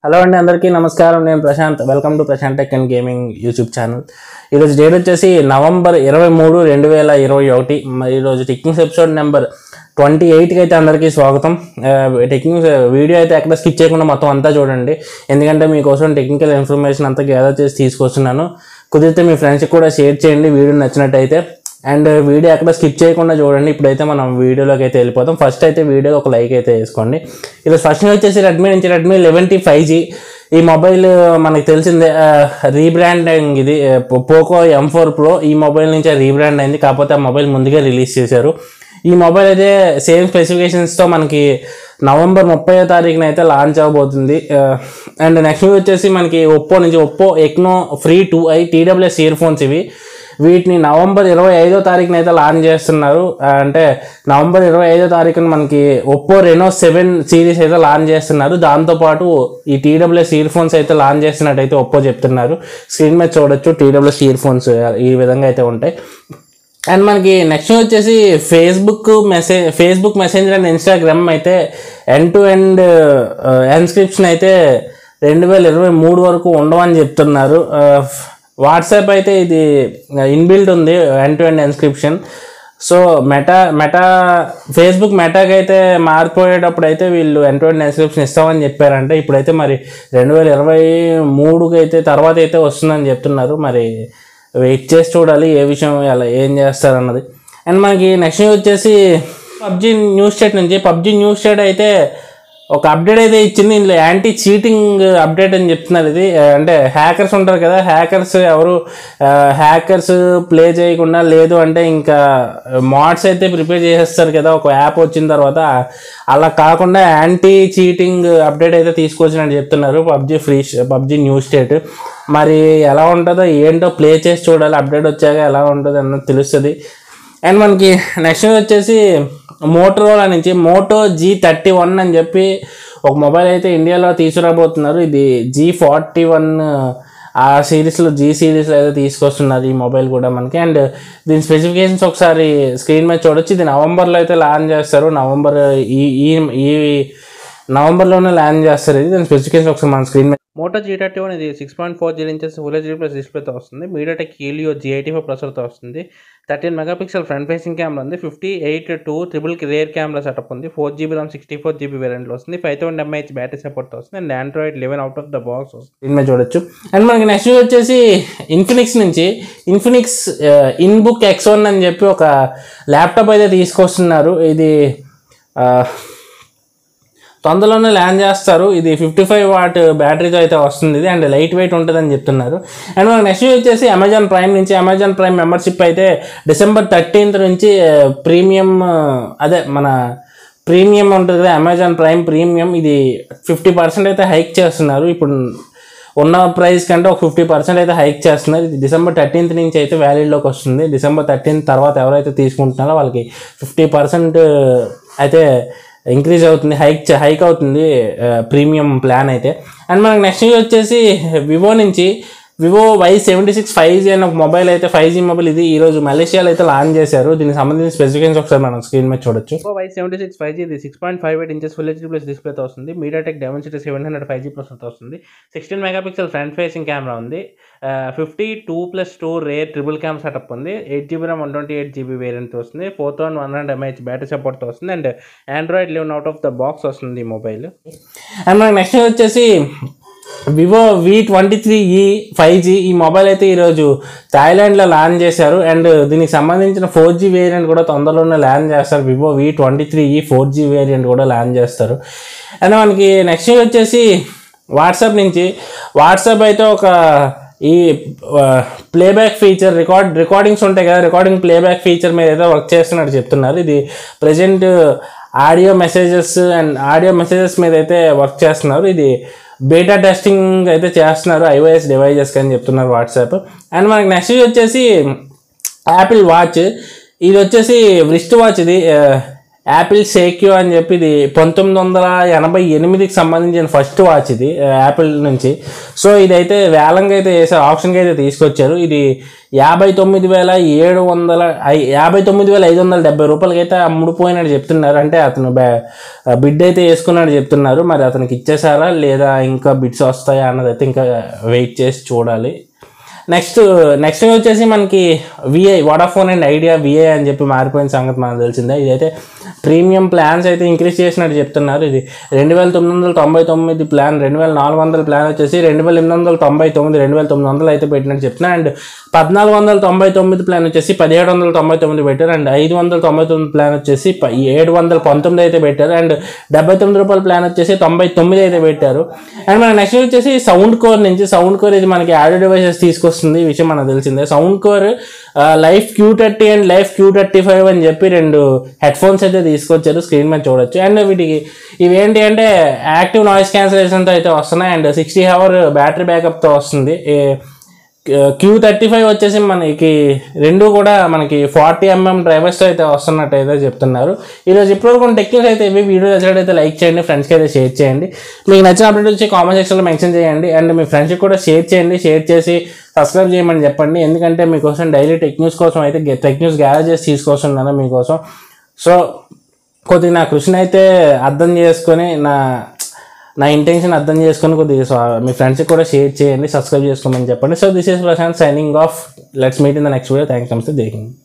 hello అండి అందరికీ నమస్కారం నేను Prashanth welcome to Prashanth tech and gaming YouTube channel ఈరోజు డేట్ వచ్చేసి నవంబర్ ఇరవై మూడు రెండు వేల ఇరవై ఒకటి మరి ఈరోజు టెక్నిక్స్ ఎపిసోడ్ నెంబర్ ట్వంటీ ఎయిట్కి అయితే అందరికీ స్వాగతం టెక్నిక్స్ వీడియో అయితే ఎక్కడ స్కిప్ చేయకుండా మొత్తం అంతా చూడండి ఎందుకంటే మీకోసం టెక్నికల్ ఇన్ఫర్మేషన్ అంతా గ్యాదర్ చేసి తీసుకొస్తున్నాను కుదిరితే మీ ఫ్రెండ్స్కి కూడా షేర్ చేయండి వీడియో నచ్చినట్టయితే అండ్ వీడియో ఎక్కడ స్కిప్ చేయకుండా చూడండి ఇప్పుడైతే మనం వీడియోలోకి అయితే వెళ్ళిపోతాం ఫస్ట్ అయితే వీడియో ఒక లైక్ అయితే వేసుకోండి ఇలా ఫస్ట్ వచ్చేసి రెడ్మీ నుంచి Redmi eleven T five G ఈ మొబైల్ మనకి తెలిసిందే రీబ్రాండింగ్ ఇది పోకో ఎం ఫోర్ ప్రో ఈ మొబైల్ నుంచి రీబ్రాండ్ అయింది కాకపోతే ఆ మొబైల్ ముందుగా రిలీజ్ చేశారు ఈ మొబైల్ అయితే సేమ్ స్పెసిఫికేషన్స్తో మనకి నవంబర్ ముప్పై తారీఖున అయితే లాంచ్ అవబోతుంది అండ్ నెక్స్ట్ వచ్చేసి మనకి ఒప్పో నుంచి ఒప్పో ఎక్నో free two I TWS earphones ఇవి వీటిని నవంబర్ ఇరవై ఐదో తారీఖున అయితే లాంచ్ చేస్తున్నారు ఆ, అంటే నవంబర్ ఇరవై ఐదో తారీఖున మనకి ఒప్పో రెనో సెవెన్ సిరీస్ అయితే లాంచ్ చేస్తున్నారు దాంతోపాటు ఈ టీడబ్ల్యూఎస్ ఇయర్ ఫోన్స్ అయితే లాంచ్ చేస్తున్నట్టయితే ఒప్పో చెప్తున్నారు స్క్రీన్ మీద చూడొచ్చు టీడబ్ల్యూఎస్ ఇయర్ ఫోన్స్ ఈ విధంగా అయితే ఉంటాయి అండ్ మనకి నెక్స్ట్ వచ్చేసి Facebook message Facebook messenger and Instagram అయితే ఎండ్ టు ఎండ్ ఎన్స్క్రిప్షన్ అయితే రెండు వేల ఇరవై మూడు వరకు ఉండవని చెప్తున్నారు వాట్సాప్ అయితే ఇది ఇన్బిల్ట్ ఉంది end to end encryption so Meta Meta Facebook మెటాకి అయితే మారిపోయేటప్పుడు అయితే వీళ్ళు ఎండ్ టు ఎండ్ ఎన్స్క్రిప్షన్ ఇస్తామని చెప్పారంటే ఇప్పుడైతే మరి రెండు వేల ఇరవై మూడుకి అయితే తర్వాత అయితే వస్తుందని చెప్తున్నారు మరి వెయిట్ చేసి చూడాలి ఏ విషయం ఎలా ఏం చేస్తారన్నది అండ్ మనకి నెక్స్ట్ వచ్చేసి పబ్జి న్యూస్ స్టేట్ నుంచి పబ్జి న్యూస్ స్టేట్ అయితే ఒక అప్డేట్ అయితే ఇచ్చింది ఇందులో యాంటీ చీటింగ్ అప్డేట్ అని చెప్తున్నారు ఇది ఆ, అంటే హ్యాకర్స్ ఉంటారు కదా హ్యాకర్స్ ఎవరు హ్యాకర్స్ ప్లే చేయకుండా లేదు అంటే ఇంకా మాడ్స్ అయితే ప్రిపేర్ చేసేస్తారు కదా ఒక యాప్ వచ్చిన తర్వాత అలా కాకుండా యాంటీ చీటింగ్ అప్డేట్ అయితే తీసుకొచ్చినట్టు చెప్తున్నారు PUBG free PUBG news state మరి ఎలా ఉంటుందో ఏంటో ప్లే చేసి చూడాలి అప్డేట్ వచ్చాక ఎలా ఉంటుంది అన్నది తెలుస్తుంది అండ్ మనకి నెక్స్ట్ వచ్చేసి మోటరోలా నుంచి మోటో జీ థర్టీ వన్ అని చెప్పి ఒక మొబైల్ అయితే ఇండియాలో తీసుకురాబోతున్నారు ఇది జీ ఫార్టీ వన్ ఆ సిరీస్లో జీ సిరీస్లో అయితే తీసుకొస్తున్నారు ఈ మొబైల్ కూడా మనకి అండ్ దీని స్పెసిఫికేషన్స్ ఒకసారి స్క్రీన్ మీద చూడొచ్చు ఇది నవంబర్లో అయితే లాంచ్ చేస్తారు నవంబర్ ఈ ఈ ఈ నవంబర్లోనే లాంచ్ చేస్తారు ఇది దాని స్పెసిఫికేషన్ ఒకసారి మన స్క్రీన్ మీద మోటో జీ థర్టీ వన్ ఇది six point four G inches full HD plus డిస్ప్లేతో వస్తుంది MediaTek Helio G eighty five ప్రొసెసర్తో వస్తుంది thirteen megapixel front facing camera ఉంది fifty eight two triple rear camera setup ఉంది four GB RAM sixty four GB వేరియంట్లో వస్తుంది five thousand MIH battery support వస్తుంది and Android eleven out of the box వస్తుంది దీని మీద చూడొచ్చు అండ్ మనకి నెక్స్ట్ వచ్చేసి ఇన్ఫినిక్స్ నుంచి ఇన్ఫినిక్స్ ఇన్బుక్ ఎక్స్ వన్ అని చెప్పి ఒక ల్యాప్టాప్ అయితే తీసుకొస్తున్నారు ఇది ఆ, తొందరలోనే ల్యాండ్ చేస్తారు ఇది ఫిఫ్టీ ఫైవ్ వాట్ బ్యాటరీతో అయితే వస్తుంది ఇది అండ్ లైట్ వెయిట్ ఉంటుందని చెప్తున్నారు అండ్ మనకి నెక్స్ట్ వచ్చేసి అమెజాన్ ప్రైమ్ నుంచి అమెజాన్ ప్రైమ్ మెంబర్షిప్ అయితే డిసెంబర్ థర్టీన్త్ నుంచి ప్రీమియం అదే మన ప్రీమియం ఉంటుంది కదా అమెజాన్ ప్రైమ్ ప్రీమియం ఇది ఫిఫ్టీ పర్సెంట్ అయితే హైక్ చేస్తున్నారు ఇప్పుడు ఉన్న ప్రైస్ కంటే ఒక ఫిఫ్టీ పర్సెంట్ అయితే హైక్ చేస్తున్నారు ఇది డిసెంబర్ థర్టీన్త్ నుంచి అయితే వ్యాలిడ్లోకి వస్తుంది డిసెంబర్ థర్టీన్త్ తర్వాత ఎవరైతే తీసుకుంటున్నారో వాళ్ళకి ఫిఫ్టీ పర్సెంట్ అయితే ఇంక్రీజ్ అవుతుంది హైక్ హైక్ అవుతుంది ప్రీమియం ప్లాన్ అయితే అండ్ మనకి నెక్స్ట్ వచ్చేసి వివో నుంచి Vivo Y seventy six five G అనే ఒక మొబైల్ అయితే ఫైవ్ జీ మొబైల్ ఇది ఈ రోజు మలేషియాలో అయితే లాంచ్ చేశారు దీనికి సంబంధించిన స్పెసిఫికేషన్స్ ఒకసారి మనం స్క్రీన్ మీద చూడొచ్చు Vivo Y seventy six five G ఇది six point five eight inches full HD plus డిస్ప్లేతో వస్తుంది MediaTek Dimensity seven hundred five G ప్రొసెసర్తో వస్తుంది sixteen megapixel front facing camera ఉంది fifty two plus two rear triple cam setup ఉంది eight GB RAM one twenty eight GB variant వస్తుంది four thousand one hundred MIH battery సపోర్ట్తో వస్తుంది and Android eleven out of the box వస్తుంది ఈ mobile and మనకి next వచ్చేసి Vivo V twenty three E five G ఈ mobile అయితే ఈరోజు థాయిలాండ్లో లాంచ్ చేశారు అండ్ దీనికి సంబంధించిన ఫోర్ జీ వేరియంట్ కూడా తొందరలోనే లాంచ్ చేస్తారు Vivo V twenty three E four G variant కూడా లాంచ్ చేస్తారు అండ్ మనకి నెక్స్ట్ వచ్చేసి వాట్సాప్ నుంచి వాట్సాప్ అయితే ఒక ఈ ప్లేబ్యాక్ ఫీచర్ రికార్డ్ రికార్డింగ్స్ ఉంటాయి కదా రికార్డింగ్ ప్లేబ్యాక్ ఫీచర్ మీద అయితే వర్క్ చేస్తున్నట్టు చెప్తున్నారు ఇది present audio messages and audio messages మీద అయితే వర్క్ చేస్తున్నారు ఇది బీటా టెస్టింగ్ అయితే చేస్తున్నారు ఐఓఎస్ డివైజెస్కి అని చెప్తున్నారు వాట్సాప్ అండ్ మనకి నెక్స్ట్ వచ్చేసి యాపిల్ వాచ్ ఇది వచ్చేసి రిస్ట్ వాచ్ ఇది యాపిల్ సేక్యూ అని చెప్పి ఇది పంతొమ్మిది వందల ఎనభై ఎనిమిదికి సంబంధించిన ఫస్ట్ వాచ్ ఇది ఆ, యాపిల్ నుంచి సో ఇదైతే వేలంగా అయితే వేసారు ఆప్షన్కి అయితే తీసుకొచ్చారు ఇది యాభై తొమ్మిది వేల ఏడు వందల ఐ- యాభై తొమ్మిది వేల ఐదు వందల డెబ్బై రూపాయలకి అయితే అమ్ముడుపోయినట్టు చెప్తున్నారు అంటే అతను బ్యా- బిడ్ అయితే వేసుకున్నాడు చెప్తున్నారు మరి అతనికి ఇచ్చేసారా లేదా ఇంకా బిడ్స్ వస్తాయా అన్నది అయితే ఇంకా వెయిట్ చేసి చూడాలి నెక్స్ట్ నెక్స్ట్ వచ్చేసి మనకి Vi Vodafone and Idea Vi అని చెప్పి మారిపోయిన సంగతి మనకు తెలిసిందే ఇదైతే ప్రీమియం ప్లాన్స్ అయితే ఇంక్రీజ్ చేసినట్టు చెప్తున్నారు ఇది రెండు వేల తొమ్మిది వందల తొంభై తొమ్మిది ప్లాన్ రెండు వేల నాలుగు వందల ప్లాన్ వచ్చేసి రెండు వేల ఎనిమిది వందల తొంభై తొమ్మిది రెండు వేల తొమ్మిది వందలు అయితే పెట్టినట్టు చెప్తున్నారు అండ్ పద్నాలుగు వందల తొంభై తొమ్మిది ప్లాన్ వచ్చేసి పదిహేడు వందల తొంభై తొమ్మిది పెట్టారు అండ్ ఐదు వందల తొంభై తొమ్మిది ప్లాన్ వచ్చేసి ప- ఏడు వందల పంతొమ్మిది అయితే పెట్టారు అండ్ డెబ్బై తొమ్మిది రూపాయల ప్లాన్ వచ్చేసి తొంభై తొమ్మిది అయితే పెట్టారు అండ్ మన నెక్స్ట్ వచ్చేసి సౌండ్ కోర్ నుంచి సౌండ్ కోర్ ఇది మనకి ఆడియో డివైసెస్ తీసుకొస్తుంది ఈ విషయం మనకు తెలిసిందే Soundcore Life Q thirty and Life Q thirty five అని చెప్పి రెండు హెడ్ ఫోన్స్ అయితే తీసుకొచ్చారు స్క్రీన్ మీద చూడొచ్చు అండ్ వీటికి ఇవి ఏంటి అంటే యాక్టివ్ నాయిస్ క్యాన్సలేషన్తో అయితే వస్తున్నాయి అండ్ సిక్స్టీ అవర్ బ్యాటరీ బ్యాకప్తో వస్తుంది క్యూ థర్టీ ఫైవ్ వచ్చేసి మనకి రెండు కూడా మనకి ఫార్టీ ఎంఎం డ్రైవర్స్తో అయితే వస్తున్నట్టు అయితే చెప్తున్నారు ఈరోజు ఇప్పటివరకు టెక్నిక్స్ అయితే ఇవి వీడియో నచ్చినట్టయితే లైక్ చేయండి ఫ్రెండ్స్కి అయితే షేర్ చేయండి మీకు నచ్చిన అప్డేట్ వచ్చి కామెంట్ సెక్షన్లో మెన్షన్ చేయండి అండ్ మీ ఫ్రెండ్స్కి కూడా షేర్ చేయండి షేర్ చేసి సబ్స్క్రైబ్ చేయమని చెప్పండి ఎందుకంటే మీకోసం డైలీ టెక్ న్యూస్ కోసం అయితే టెక్ న్యూస్ గ్యారేజెస్ తీసుకొస్తున్నాను మీకోసం సో కొద్దిగా నా కృషిని అయితే అర్థం చేసుకొని నా నా ఇంటెన్షన్ అర్థం చేసుకొని కొద్దిగా స్వా- మీ ఫ్రెండ్స్కి కూడా షేర్ చేయండి సబ్స్క్రైబ్ చేసుకోమని చెప్పండి so this is Prashanth signing off let's meet in the next video thanks నమస్తే జై హింద్